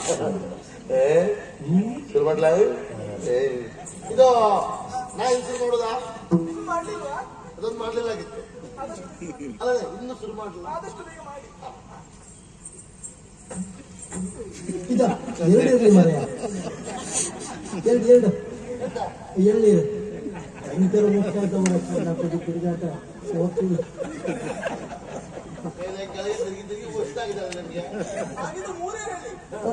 ಏ ಶುರು ಮಾಡ್ಲ ಏ ಇದು ನಾ ಇನ್ನು ಶುರು ಮಾಡುದಾ ಮಾಡ್ಲಿಲ್ವಾ ಅದೊಂದು ಮಾಡ್ಲಿಲ್ಲಾಗಿತ್ತು ಅಲ್ಲ ಇನ್ನು ಶುರು ಮಾಡ್ಲಿಲ್ಲ ಆದಷ್ಟು ಬೇಗ ಮಾಡಿ ಇದ ಎರಡು ಇರ್ಲಿ ಮರೆಯ ಎರಡು ಎರಡು ಎಳ್ನೀರು ಭಯಂಕರ ಮುಖ್ಯಾಂತ ಮಾಡಕ್ಕೆ ತಿರುಗಾಟ ಹೋಗ್ತೀವಿ ಮೇಲೆ ಕೆಳಗೆ ತಿರುಗಿ ತಿರುಗಿ ಗೊತ್ತಾಗಿದೆ ನನಗೆ ಹಾಗಿದ್ರೆ ಮೂರೇ ಹೇಳಿ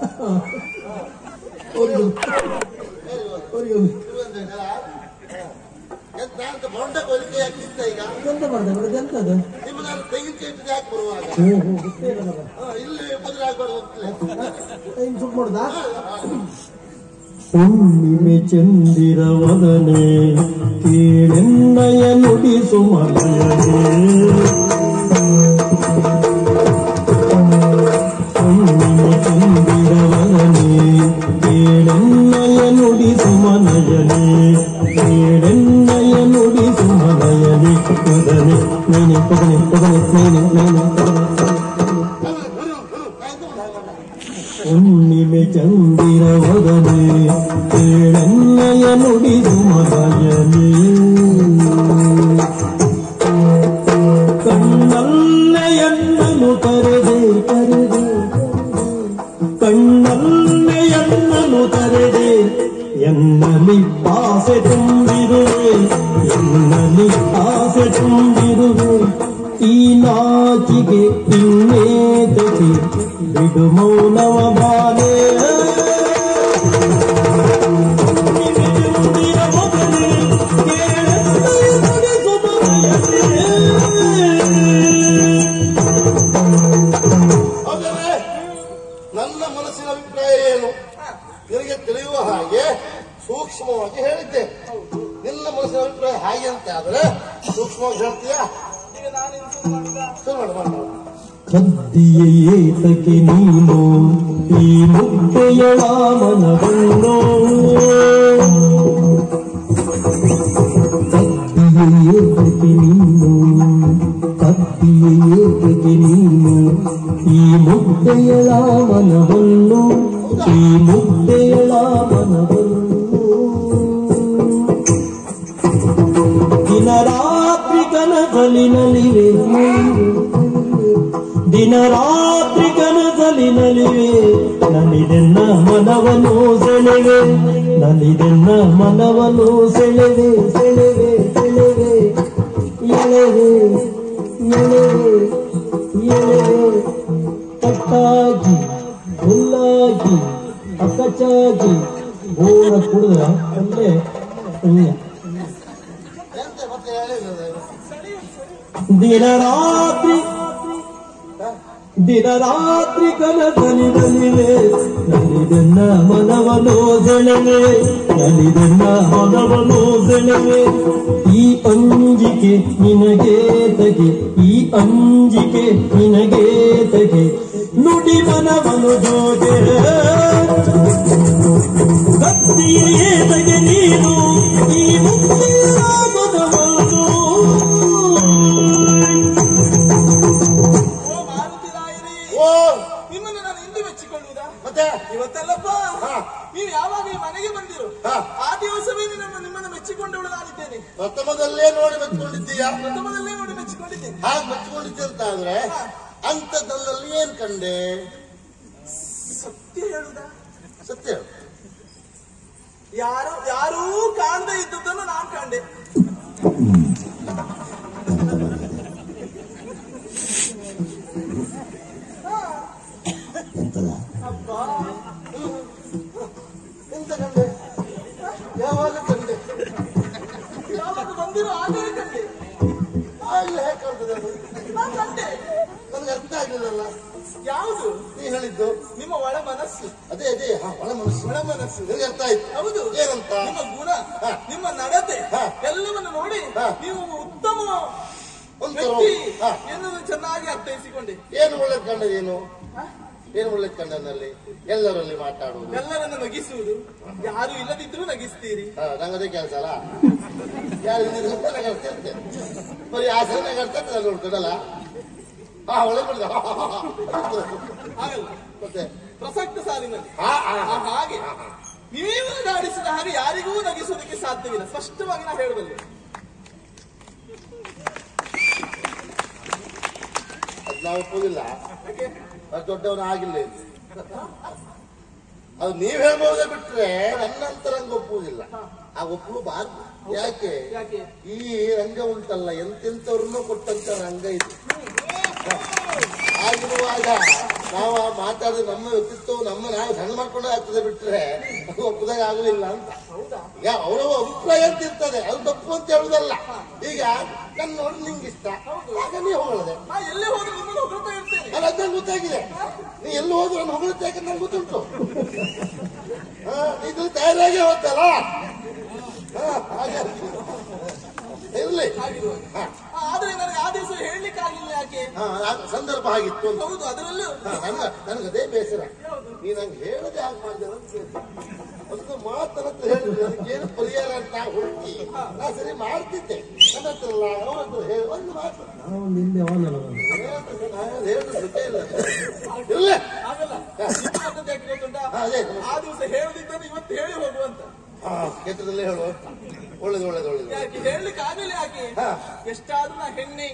ಅವ್ರಿಗೆ ಅವ್ರಿಗೆ ಶುರು ಅಂತ ಹೇಳ ಎಂತ ಅಂತ ಬೊಂಡ ಕೊಲಿಕೆ ಹಾಕಿದ್ದ ಈಗ ಎಂತ ಮಾಡ್ದೆ ಬಿಡೋದು ಎಂತದು ನಿಮ್ಮ ನಾನು ತೆಂಗಿನಕಾಯಿ ಇಟ್ಟಿದ್ದು ಯಾಕೆ ಬರುವಾಗ ಹ್ಞೂ ಹ್ಞೂ ಗೊತ್ತೇ ಇಲ್ಲ ಮಗ ಹಾ, ಇಲ್ಲಿ ಬದಲು ಆಗ್ಬಾರ್ದು ಅಂತಲೇ ಟೈಮ್ ಸುಟ್ ಮಾಡುದಾ ಹುಣ್ಣಿಮೆ ಚಂದಿರವದನೆ ಕೇಳೆನ್ನಯ ನುಡಿಸು ಹುಣ್ಣಿಮೆ ಚಂದಿರವದನೆ ಕೇಳೆನ್ನಯ ನುಡಿಸು ಮನಯನೆ ಕೇಳೆನ್ನಯ ನುಡಿಸು ಮನಯನೆ ಪದನೆ ನೀನೆ ಪದನೆ ಪದನೆ ನೀನೆ ನೀನೆ ಪದನೆ ಹುಣ್ಣಿಮೆ ಚಂದಿರವದನೆ ಕೇಳನ್ನಯ ನುಡಿದು ಮದಯನೇ ಕಣ್ಣಲ್ಲೆಯನ್ನನು ತರೆದೆ ತರೆದೆ ಕಣ್ಣಲ್ಲೆಯನ್ನನು ತರೆದೆ ಎನ್ನಲಿ ಆಸೆ ತುಂಬಿರುವೆ ಎನ್ನಲಿ ಆಸೆ ತುಂಬಿರುವೆ ಈ ನಾಚಿಗೆ ಇನ್ನೇತಕ್ಕೆ ಬಿಡು ಮೌನವ ಬಾಲೆ ಹೌದಲ್ಲೇ ನನ್ನ ಮನಸ್ಸಿನ ಅಭಿಪ್ರಾಯ ಏನು ನಿನಗೆ ತಿಳಿಯುವ ಹಾಗೆ ಸೂಕ್ಷ್ಮವಾಗಿ ಹೇಳಿದ್ದೆ ನಿನ್ನ ಮನಸ್ಸಿನ ಅಭಿಪ್ರಾಯ ಹಾಗೆ ಅಂತ ಆದ್ರೆ ಸೂಕ್ಷ್ಮವಾಗಿ ಹೇಳ್ತೀಯಾ ಈಗ ನಾನು ಇನ್ಸೂರ್ ಮಾಡಿದ ಶುರು ಮಾಡು ಮಾಡು ಕದ್ದಿಯ ಏತಕ್ಕೆ ನೀನು ಈ ಮುಕ್ತೆಯಳ ಮನವನ್ನು ಕದ್ದಿಯ ಏತಕ್ಕೆ ನೀನು ಕದ್ದಿಯ ಏತಕ್ಕೆ ನೀನು ಈ ಮುಕ್ತೆಯಳ ಮನವನ್ನು ಈ ಮುಕ್ತೆಯಳ ಮನವನ್ನು ದಿನ ರಾತ್ರಿ ಕನಸಲಿನಲಿವೆ ದಿನ ರಾತ್ರಿ ಕನಸಲಿನಲಿವೆ ನಲಿದೆನ್ನ ಮನವನು ಸೆಳೆವೆ ನಲಿದೆನ್ನ ಮನವನು ಸೆಳೆವೆ ಸೆಳೆವೆ ಸೆಳೆವೆ ಎಳೆವೆ ಎಳೆವೆ ಎಳೆವೆ ಕಟ್ಟಾಗಿ ಹುಲ್ಲಾಗಿ ಅಕ್ಕಚಾಗಿ ಬೋರ ಕುಡಿದ್ರ ಅಲ್ಲೇ ಪುಣ್ಯ ಎಂತ ಮತ್ತೆ ಹೇಳಿದ್ರೆ ದಿನ ರಾತ್ರಿ ದಿನ ರಾತ್ರಿ ಕನಸಲಿನಲಿವೆ ನಲಿದೆನ್ನ ಮನವನು ಸೆಳೆವೆ ನಲಿದೆನ್ನ ಮನವನು ಸೆಳೆವೆ ಈ ಅಂಜಿಕೆ ನಿನಗೆ ತಗೆ ಈ ಅಂಜಿಕೆ ನಿನಗೆ ತಗೆ ನುಡಿ ಮನವನು ಜೋಗೆ ಕತ್ತಿಯೇ ತಗೆ ನೀನು ಈ ಮುಕ್ತಿಯ ಮನವನ್ನು ಓ ಮಾರುತಿ ರಾಯರೇ ಓ ನಿಮ್ಮನ್ನು ನಾನು ಇಂದು ಮೆಚ್ಚಿಕೊಳ್ಳುವುದಾ ಮತ್ತೆ ಇವತ್ತಲ್ಲಪ್ಪ ಹಾ. ನೀವು ಯಾವಾಗ ಈ ಮನೆಗೆ ಬಂದಿರು ಹಾ. ಆ ದಿವಸವೇ ನಿಮ್ಮ ನಿಮ್ಮನ್ನು ಮೆಚ್ಚಿಕೊಂಡವಳು ನಾನಿದ್ದೇನೆ ಪ್ರಥಮದಲ್ಲೇ ನೋಡಿ ಮೆಚ್ಕೊಂಡಿದ್ದೀಯಾ ಪ್ರಥಮದಲ್ಲೇ ನೋಡಿ ಮೆಚ್ಚಿಕೊಂಡಿದ್ದೇನೆ ಹಾಗೆ ಮೆಚ್ಕೊಂಡಿದ್ದೆ ಅಂತ ಆದ್ರೆ ಅಂಥದ್ದಲ್ಲಿ ಏನ್ ಕಂಡೆ ಸತ್ಯ ಹೇಳುದಾ ಸತ್ಯ ಹೇಳು. ಯಾರು ಯಾರೂ ಕಾಣದೇ ಇದ್ದದ್ದನ್ನು ನಾನು ಕಂಡೆ ಅಬ್ಬಾ ಎಂತ ಕಂಡೆ ಯಾವಾಗ ಕಂಡೆ ಯಾವಾಗ ಬಂದಿರೋ ಆಗಲೇ ಕಂಡೆ ಆಗ್ಲೇ ಹೇಗೆ ಕಾಣ್ತದೆ ಅದು ನಾನು ಕಂಡೆ ನನಗೆ ಅರ್ಥ ಆಗ್ಲಿಲ್ಲಲ್ಲ ಯಾವುದು ನೀ ಹೇಳಿದ್ದು ನಿಮ್ಮ ಒಳ ಮನಸ್ಸು ಅದೇ ಅದೇ ಹಾ ಒಳ ಮನಸ್ಸು ಒಳ ಮನಸ್ಸು ನಿನಗೆ ಅರ್ಥ ಆಯ್ತು ಹೌದು ಏನಂತ ನಿಮ್ಮ ಗುಣ ಹಾ. ನಿಮ್ಮ ನಡತೆ ಹಾ. ಎಲ್ಲವನ್ನು ನೋಡಿ ಹಾ. ನೀವು ಒಬ್ಬ ಉತ್ತಮ ಒಂಥರ ವ್ಯಕ್ತಿ ಹಾ. ಎನ್ನುವುದು ಚೆನ್ನಾಗಿ ಅರ್ಥೈಸಿಕೊಂಡೆ ಏನು ಒಳ್ಳೇದು ಕಂಡದೇನು ಏನು ಒಳ್ಳೇದು ಕಂಡನಲ್ಲಿ ಎಲ್ಲರಲ್ಲಿ ಮಾತಾಡುವುದು ಎಲ್ಲರನ್ನು ನಗಿಸುವುದು ಯಾರು ಇಲ್ಲದಿದ್ರೂ ನಗಿಸ್ತೀರಿ ಹಾ, ನಂಗದೇ ಕೆಲಸ ಅಲ್ಲ ಯಾರು ಇದ್ದಿದ್ರೆ ಅಂತ ನಗಾಡ್ತಿರ್ತೆ ಬರೀ ಆಸರೆ ನಗಾಡ್ತಾರೆ ನಾನು ನೋಡ್ಕೊಂಡಲ್ಲ ಹಾ ಒಳ್ಳೆ ಬಿಡ್ದ ಹಾಗಲ್ಲ ಮತ್ತೆ ಪ್ರಸಕ್ತ ಸಾಲಿನಲ್ಲಿ ಹಾ ಹಾ ಆ, ಹಾಗೆ ನೀವು ನಡಿಸಿದ ಹಾಗೆ ಯಾರಿಗೂ ನಗಿಸೋದಕ್ಕೆ ಸಾಧ್ಯವಿಲ್ಲ ಸ್ಪಷ್ಟವಾಗಿ ನಾ ಹೇಳಬಲ್ಲೆ ಅದ್ ನಾವು ಒಪ್ಪುದಿಲ್ಲ ಯಾಕೆ? ಅದು ದೊಡ್ಡವನ ಆಗಿಲ್ಲ ಇದು ಅದು ನೀವ್ ಹೇಳ್ಬಹುದೇ ಬಿಟ್ರೆ ನನ್ನಂತರಂಗ ಒಪ್ಪುವುದಿಲ್ಲ ಆ ಒಪ್ಪಬಾರ್ದು ಯಾಕೆ ಯಾಕೆ ಈ ರಂಗ ಉಂಟಲ್ಲ ಎಂತೆಂಥವ್ರನ್ನೂ ಕೊಟ್ಟಂತ ರಂಗ ಇದು ಆಗಿರುವಾಗ ನಾವು ಆ ಮಾತಾಡಿದ ನಮ್ಮ ವ್ಯಕ್ತಿತ್ವ ನಮ್ಮ ನಾವು ಸಣ್ಣ ಮಾಡ್ಕೊಂಡೇ ಆಗ್ತದೆ ಬಿಟ್ರೆ ಅದು ಒಪ್ಪದಾಗ ಆಗುದಿಲ್ಲ ಅಂತ ಹೌದಾ ಈಗ ಅವರ ಅಭಿಪ್ರಾಯ ಅಂತ ಇರ್ತದೆ ಅದು ತಪ್ಪು ಅಂತ ಹೇಳುದಲ್ಲ ಈಗ ನನ್ನ ನೋಡಿ ನಿಂಗೆ ಇಷ್ಟ ಆಗ ನೀ ಹೊಗಳದೆ ನಾ ಎಲ್ಲೇ ಹೋದ್ರು ನಿಮ್ಮನ್ನು ಹೊಗಳ್ತಾ ಇರ್ತೇನೆ ಅಲ್ಲ ಅದ್ ನಂಗೆ ಗೊತ್ತಾಗಿದೆ ನೀ ಎಲ್ಲಿ ಹೋದ್ರು ನಾನು ಹೊಗಳುತ್ತೆ ಯಾಕಂದ್ರೆ ನಂಗೆ ಗೊತ್ತುಂಟು ಹಾ ಇದು ತಯಾರಾಗಿ ಹೋಗ್ತಲ್ಲ ಹಾ ಹಾಗೆ ಇರ್ಲಿ ಹಾಗಿರುವಾಗ ಹಾ ಆ, ಆದ್ರೆ ನನಗೆ ಆ ದಿವಸ ಹೇಳಲಿಕ್ಕೆ ಆಗಿಲ್ಲ ಯಾಕೆ ಹಾ ಆ ಸಂದರ್ಭ ಆಗಿತ್ತು ಅಂತ ಹೌದು ಅದರಲ್ಲೂ ಹಾ, ನನ್ನ ನನಗೆ ಅದೇ ಬೇಸರ ನೀ ನಂಗೆ ಹೇಳದೆ ಯಾಕೆ ಮಾಡಿದೆ ಅಂತ ಕೇಳ್ದೆ. ಒಂದು ಮಾತನ ಹತ್ರ ಹೇಳಿದ್ರೆ ಅದಕ್ಕೆ ಏನು ಪರಿಹಾರ ಅಂತ ಹುಡುಕಿ ನಾ ಸರಿ ಮಾಡ್ತಿದ್ದೆ ನನ್ನ ಹತ್ರ ಅಲ್ಲ ಅವ್ರ ಹತ್ರ ಹೇಳಿ ಒಂದು ಮಾತು ನಾವು ನಿಂದೆ ಅವನಲ್ಲ ಹೇಳುದು ಜೊತೆ ಇಲ್ಲ ಇಲ್ಲ ಆಗಲ್ಲ ನಿಮ್ಮ ಪದ್ಧತಿ ಯಾಕೆ ಗೊತ್ತುಂಟಾ ಹಾ, ಅದೇ. ಆ ದಿವಸ ಹೇಳದಿದ್ದರೆ ಇವತ್ತು ಹೇಳಿ ಹೋಗುವಂತ ಹಾ ಕ್ಷೇತ್ರದಲ್ಲೇ ಹೇಳುವ ಒಳ್ಳೇದು ಒಳ್ಳೇದು ಒಳ್ಳೇದು ಯಾಕೆ ಹೇಳಲಿಕ್ಕೆ ಆಗಲಿಲ್ಲ ಯಾಕೆ ಹಾ. ಎಷ್ಟಾದ್ರೂ ನಾ ಹೆಣ್ಣೆ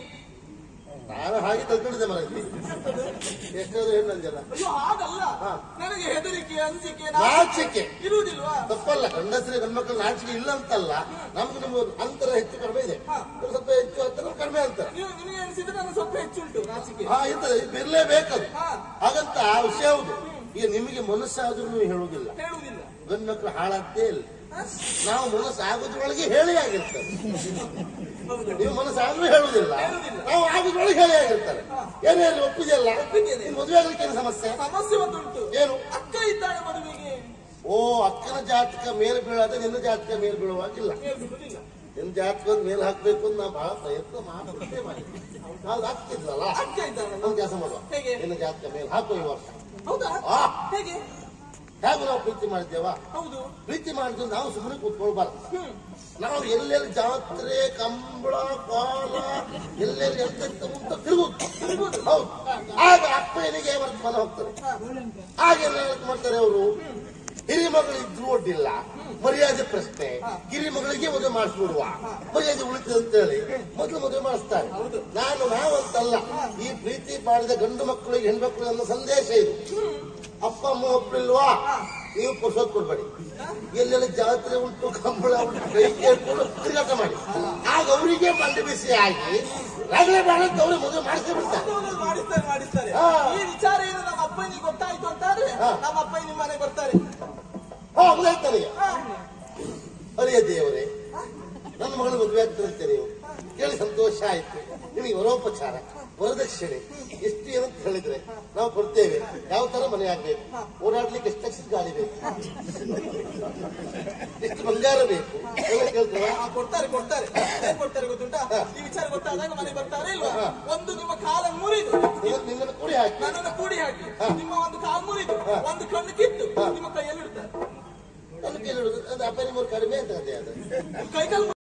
ನಾನು ಹಾಗೆ ತಳ್ಕೊಂಡಿದ್ದೆ ಮರಲ್ಲಿ ಎಷ್ಟಾದ್ರೂ ಹೆಣ್ಣಂಜಲ್ಲ ಅಯ್ಯೋ ಹಾಗಲ್ಲ ಹಾ. ನನಗೆ ಹೆದರಿಕೆ ಅಂಜಿಕೆ ನಾಚಿಕೆ ಇರುವುದಿಲ್ವಾ ತಪ್ಪಲ್ಲ ಗಂಡಸರಿ ಗಂಡ್ಮಕ್ಳು ನಾಚಿಕೆ ಇಲ್ಲ ಅಂತಲ್ಲ ನಮ್ಗೆ ನಿಮ್ಗೆ ಅಂತರ ಹೆಚ್ಚು ಕಡಿಮೆ ಇದೆ ಹಾ. ಇವ್ರು ಸ್ವಲ್ಪ ಹೆಚ್ಚು ಅಂತರ ಕಡಿಮೆ ಅಂತರ ನೀವು ನಿಮಗೆ ಅನಿಸಿದ್ರೆ ನನ್ನ ಸ್ವಲ್ಪ ಹೆಚ್ಚುಂಟು ನಾಚಿಕೆ ಹಾ ಇರ್ತದೆ ಇದು ಇರ್ಲೇಬೇಕದು ಹಾ. ಹಾಗಂತ ಆ ವಿಷಯ ಹೌದು ಈಗ ನಿಮಗೆ ಮನಸ್ಸಾದ್ರೂ ನೀವು ಹೇಳುವುದಿಲ್ಲ ಹೇಳುವುದಿಲ್ಲ ಗಂಡು ಮಕ್ಕಳು ಹಾಳಾಗ್ತೇ ಇಲ್ಲ ನಾವು ಮನಸ್ಸು ಆಗೋದ್ರೊಳಗೆ ಹೇಳಿ ಆಗಿರ್ತದೆ ಹೌದು ನೀವು ಮನಸ್ಸಾದ್ರೂ ಹೇಳುವುದಿಲ್ಲ ಹೇಳುವುದಿಲ್ಲ. ನಾವು ಆಗೋದ್ರೊಳಗೆ ಹೇಳಿ ಆಗಿರ್ತಾರೆ ಏನೇ ಅಲ್ಲಿ ಒಪ್ಪಿದೆಯಲ್ಲ ಒಪ್ಪಿದ್ದೇನೆ. ನಿನ್ ಮದುವೆ ಆಗ್ಲಿಕ್ಕೆ ಏನು ಸಮಸ್ಯೆ ಸಮಸ್ಯೆ ಒಂದುಂಟು ಏನು ಅಕ್ಕ ಇದ್ದಾಳೆ ಮದುವೆಗೆ ಓ ಅಕ್ಕನ ಜಾತಕ ಮೇಲೆ ಬೀಳಾದ ನಿನ್ನ ಜಾತಕ ಮೇಲೆ ಬೀಳುವಾಗಿಲ್ಲ ಮೇಲೆ ಬಿಡುವುದಿಲ್ಲ ನಿನ್ನ ಜಾತಕ ಮೇಲೆ ಹಾಕ್ಬೇಕು ಅಂತ ನಾ ಬಹಳ ಪ್ರಯತ್ನ ಮಾಡ್ತೇ ಮಾಡಿ ನಾವು ಹಾಕ್ತಿದ್ಲಲ್ಲ ಅಕ್ಕ ಇದ್ದಾಳಲ್ಲ ಒಂದು ಕೆಲಸ ಮಾಡುವ ಹೇಗೆ? ನಿನ್ನ ಜಾತಕ ಮೇಲೆ ಹಾಕುವ ಈ ವರ್ಷ ಹೌದಾ ಆ. ಹೇಗೆ ಹೇಗೂ ನಾವು ಪ್ರೀತಿ ಮಾಡಿದ್ದೇವಾ ಹೌದು ಪ್ರೀತಿ ಮಾಡಿದ್ದು ನಾವು ಸುಮ್ಮನೆ ಕೂತ್ಕೊಳ್ಬಾರ್ದು ಹ್ಮ್ ನಾವು ಎಲ್ಲೆಲ್ಲಿ ಜಾತ್ರೆ ಕಂಬಳ ಕಾಲ ಎಲ್ಲೆಲ್ಲಿ ಎಂತೆಂತ ಅಂತ ತಿರುಗುದು ಹೌದು ಆಗ ಅಪ್ಪನಿಗೆ ವರ್ತಮಾನ ಹೋಗ್ತಾರೆ ಹಾಗೆಲ್ಲ ಹೇಳ್ತಾ ಮಾಡ್ತಾರೆ ಅವರು ಹಿರಿ ಮಗಳು ಇದ್ರು ಒಡ್ಡಿಲ್ಲ ಮರ್ಯಾದೆ ಪ್ರಶ್ನೆ ಕಿರಿ ಮಗಳಿಗೆ ಮದುವೆ ಮಾಡಿಸ್ಬಿಡುವ ಮರ್ಯಾದೆ ಉಳಿತದೆ ಅಂತ ಹೇಳಿ ಮೊದಲು ಮದುವೆ ಮಾಡಿಸ್ತಾರೆ ನಾನು ನಾವಂತಲ್ಲ ಈ ಪ್ರೀತಿ ಮಾಡಿದ ಗಂಡು ಮಕ್ಕಳಿಗೆ ಹೆಣ್ಮಕ್ಳಿಗೆ ನನ್ನ ಸಂದೇಶ ಇದು ಅಪ್ಪ ಅಮ್ಮ ಒಪ್ಪಿಲ್ವಾ ನೀವು ಪುರುಷೋತ್ ಕೊಡ್ಬೇಡಿ ಎಲ್ಲೆಲ್ಲ ಜಾತ್ರೆ ಉಂಟು ಕಂಬಳ ಉಂಟು ಕೈ ಕೇಳ್ಕೊಂಡು ತಿರುಗಾಟ ಮಾಡಿ ಆಗ ಅವರಿಗೆ ಮಂಡಿ ಬಿಸಿ ಆಗಿ ರಗಳೆ ಬೇಡ ಅಂತ ಅವ್ರಿಗೆ ಮದುವೆ ಮಾಡಿಸಿ ಬಿಡ್ತಾರೆ ಹೌದು, ಮಾಡಿಸ್ತಾರೆ ಮಾಡಿಸ್ತಾರೆ ಹಾ. ಈ ವಿಚಾರ ಏನು ನಮ್ಮ ಅಪ್ಪನಿಗೆ ಗೊತ್ತಾಯ್ತು ಅಂತಾದ್ರೆ ಹಾ. ನಮ್ಮ ಅಪ್ಪ ನಿಮ್ಮ ಮನೆಗೆ ಬರ್ತಾರೆ ಹಾ ಮುಗಿತಾನೆ ಹಾ. ಅರಿಯ ದೇವರೇ ನನ್ನ ಮಗಳು ಮದುವೆ ಆಗ್ತದಂತೆ ನೀವು ಕೇಳಿ ಸಂತೋಷ ಆಯ್ತು ನಿಮಗೆ ವರೋಪಚಾರ ವರದಕ್ಷಿಣೆ ಎಷ್ಟು ಏನಂತ ಹೇಳಿದ್ರೆ ನಾವು ಕೊಡ್ತೇವೆ ಯಾವ ತರ ಮನೆ ಆಗ್ಬೇಕು ಓಡಾಡ್ಲಿಕ್ಕೆ ಎಷ್ಟು ಲಕ್ಷದ ಗಾಡಿ ಬೇಕು ಎಷ್ಟು ಬಂಗಾರ ಬೇಕು ಎಲ್ಲ ಕೇಳ್ತೇವೆ ಹಾ, ಕೊಡ್ತಾರೆ ಕೊಡ್ತಾರೆ ಏನ್ ಕೊಡ್ತಾರೆ ಗೊತ್ತುಂಟಾ ಈ ವಿಚಾರ ಗೊತ್ತಾದಾಗ ಮನೆಗೆ ಬರ್ತಾರೆ ಇಲ್ವಾ ಒಂದು ನಿಮ್ಮ ಕಾಲ ಮುರಿದು ನಿನ್ನನ್ನು ಕೂಡಿ ಹಾಕಿ ನನ್ನನ್ನು ಕೂಡಿ ಹಾಕಿ ನಿಮ್ಮ ಒಂದು ಕಾಲು ಮುರಿದು ಒಂದು ಕಣ್ಣು ಕಿತ್ತು ನಿಮ್ಮ ಕೈಯಲ್ಲಿ ಇಡ್ತಾರೆ ನನ್ನ ಕೇಳಿಡುದು ಅದು ಅಪ್ಪ ನಿಮ್ಮವ್ರು ಕಡಿಮೆ ಅಂತ ಅದೇ ಅದು ಕೈಕಾಲು